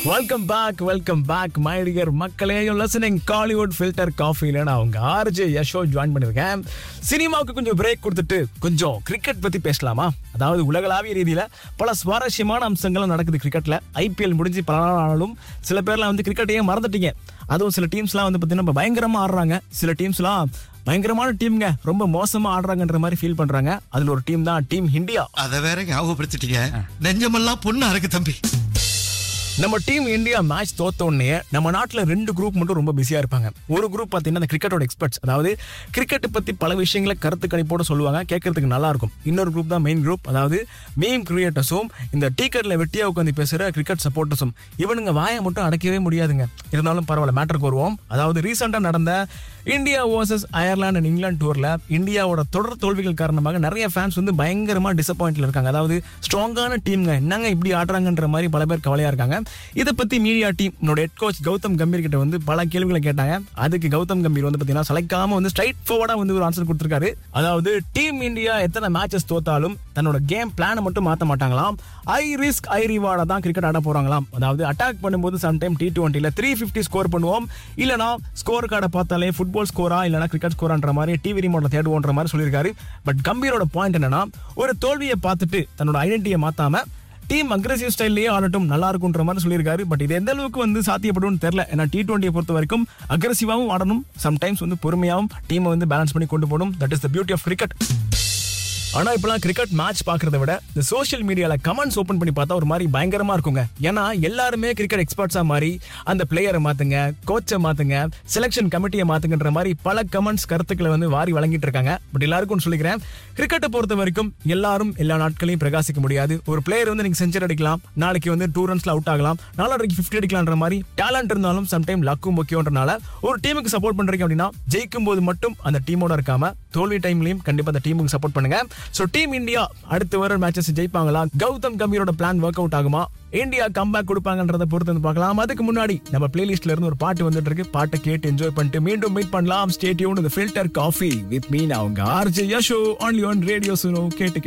welcome back welcome back my dear மக்களே you listening Kollywood filter காஃபில நான் உங்க ஆர்ஜே யஷோ ஜாயின் பண்ணிருக்கேன் சினிமாவுக்கு கொஞ்சம் பிரேக் கொடுத்துட்டு கொஞ்சம் கிரிக்கெட் பத்தி பேசலாமா அதாவது உலகளாவிய ரீதியில பல சுவாரஸ்யமான அம்சங்களும் நடக்குது கிரிக்கெட்ல ஐபிஎல் முடிஞ்சு பல நாள் ஆனாலும் சில பேர்லாம் வந்து கிரிக்கெட்டையே மறந்துட்டீங்க அதுவும் சில டீம்ஸ்லாம் வந்து பார்த்தீங்கன்னா இப்ப பயங்கரமா ஆடுறாங்க சில டீம்ஸ்லாம் பயங்கரமான டீம்ங்க ரொம்ப மோசமா ஆடுறாங்கன்ற மாதிரி ஃபீல் பண்றாங்க அதுல ஒரு டீம் தான் டீம் இந்தியா அத வேற ஞாபகப்படுத்திட்டீங்க நெஞ்சமெல்லாம் பொண்ணு அறக்கு தம்பி நம்ம டீம் இந்தியா மேட்ச் தோத்த உடனே நம்ம நாட்டுல ரெண்டு குரூப் மட்டும் ரொம்ப பிஸியா இருப்பாங்க ஒரு குரூப் பாத்தீங்கன்னா அந்த கிரிக்கெட்டோட எக்ஸ்பர்ட்ஸ் அதாவது கிரிக்கெட் பத்தி பல விஷயங்களை கருத்து கணிப்போட சொல்லுவாங்க கேட்கறதுக்கு நல்லா இருக்கும் இன்னொரு குரூப் தான் மெயின் குரூப் அதாவது மீம் கிரியேட்டர்ஸும் இந்த டீக்கெட்ல வெட்டியா உட்காந்து பேசுற கிரிக்கெட் சப்போர்ட்டர்ஸும் இவனுங்க வாயை மட்டும் அடக்கவே முடியாதுங்க இருந்தாலும் பரவாயில்ல மேட்டருக்கு வருவோம் அதாவது ரீசெண்டா நடந்த India versus Ireland and England டூர்ல இந்தியாவோட தொடர் தோல்விகள் காரணமாக நிறைய ஃபேன்ஸ் வந்து பயங்கரமா டிசப்பாயிண்ட்ல இருக்காங்க அதாவது ஸ்ட்ராங்கான டீம்ங்க என்னங்க இப்படி ஆடுறாங்கன்ற மாதிரி பல பேர் கவலையா இருக்காங்க இதை பத்தி மீடியா டீம் என்னோட ஹெட் கோச் கௌதம் கம்பீர் கிட்ட வந்து பல கேள்விகளை கேட்டாங்க அதுக்கு கௌதம் கம்பீர் வந்து பாத்தீங்கன்னா சளைக்காம வந்து ஸ்ட்ரைட் ஃபார்வர்டா வந்து ஒரு ஆன்சர் கொடுத்திருக்காரு அதாவது டீம் இந்தியா எத்தனை மேட்சஸ் தோத்தாலும் தன்னோட கேம் பிளானை மட்டும் மாத்த மாட்டாங்களாம் ஐ ரிஸ்க் ஐ ரிவார்டா தான் கிரிக்கெட் ஆட போறாங்களாம் அதாவது அட்டாக் பண்ணும்போது சம்டைம் டி டுவெண்ட்டில த்ரீ ஃபிஃப்டி ஸ்கோர் பண்ணுவோம் இல்லனா ஸ்கோர் கார்டை பார்த்தாலே ஃபுட்பால் ஸ்கோரா இல்லனா கிரிக்கெட் ஸ்கோரான்ற மாதிரி டிவி ரிமோட்ல தேடுவோன்ற மாதிரி சொல்லியிருக்காரு பட் கம்பீரோட பாயிண்ட் என்னன்னா ஒரு தோல்வியை பார்த்துட்டு தன்னோட ஐடென்டிட்டியை மாத்தாம டீம் அக்ரெசிவ் ஸ்டைல்லையே ஆடட்டும் நல்லா இருக்குன்ற மாதிரி சொல்லியிருக்காரு பட் இது எந்த அளவுக்கு வந்து சாத்தியப்படும்னு தெரியல ஏன்னா டி டுவெண்ட்டியை பொறுத்த வரைக்கும் அக்ரெசிவாகவும் ஆடணும் சம்டைம்ஸ் வந்து பொறுமையாகவும் டீமை வந்து பேலன்ஸ் பண்ணி கொண்டு போகணும் that is the beauty of cricket ஆனா இப்பெல்லாம் கிரிக்கெட் மேட்ச் பாக்குறத விட இந்த சோஷியல் மீடியால கமெண்ட்ஸ் ஓபன் பண்ணி பார்த்தா ஒரு மாதிரி பயங்கரமா இருக்குங்க ஏன்னா எல்லாருமே கிரிக்கெட் எக்ஸ்பர்ட்ஸா மாறி அந்த பிளேயரை மாத்துங்க கோச்சை மாத்துங்க செலெக்ஷன் கமிட்டியை மாத்துங்கன்ற மாதிரி பல கமெண்ட்ஸ் கருத்துக்களை வந்து வாரி வழங்கிட்டு இருக்காங்க பட் எல்லாருக்கும் சொல்லிக்கிறேன் கிரிக்கெட்டை பொறுத்த வரைக்கும் எல்லாரும் எல்லா நாட்களையும் பிரகாசிக்க முடியாது ஒரு பிளேயர் வந்து நீங்க செஞ்சுரி அடிக்கலாம் நாளைக்கு வந்து டூ ரன்ஸ்ல அவுட் ஆகலாம் நாளைக்கு ஃபிஃப்டி அடிக்கலாம்ன்ற மாதிரி டேலண்ட் இருந்தாலும் சம்டைம் லக்கும் முக்கியன்றனால ஒரு டீமுக்கு சப்போர்ட் பண்றீங்க அப்படின்னா ஜெயிக்கும் போது மட்டும் அந்த டீமோட இருக்காம தோல்வி டைம்லயும் கண்டிப்பா அந்த டீமுக்கு சப்போர்ட் பண்ணுங்க சோ டீம் இந்தியா அடுத்து வர மேட்சஸ் ஜெயிப்பாங்களா கௌதம் கம்பீரோட பிளான் ஒர்க் அவுட் ஆகுமா இந்தியா கம்பேக் கொடுப்பாங்கன்றத பொறுத்து வந்து பார்க்கலாம் அதுக்கு முன்னாடி நம்ம பிளேலிஸ்ட்ல இருந்து ஒரு பாட்டு வந்துட்டு இருக்கு பாட்டை கேட்டு என்ஜாய் பண்ணிட்டு மீண்டும் மீட் பண்ணலாம் ஸ்டேடியோன் ஃபில்டர் காஃபி வித் மீன் அவங்க RJ Yasho only one radio Suno கேட்டு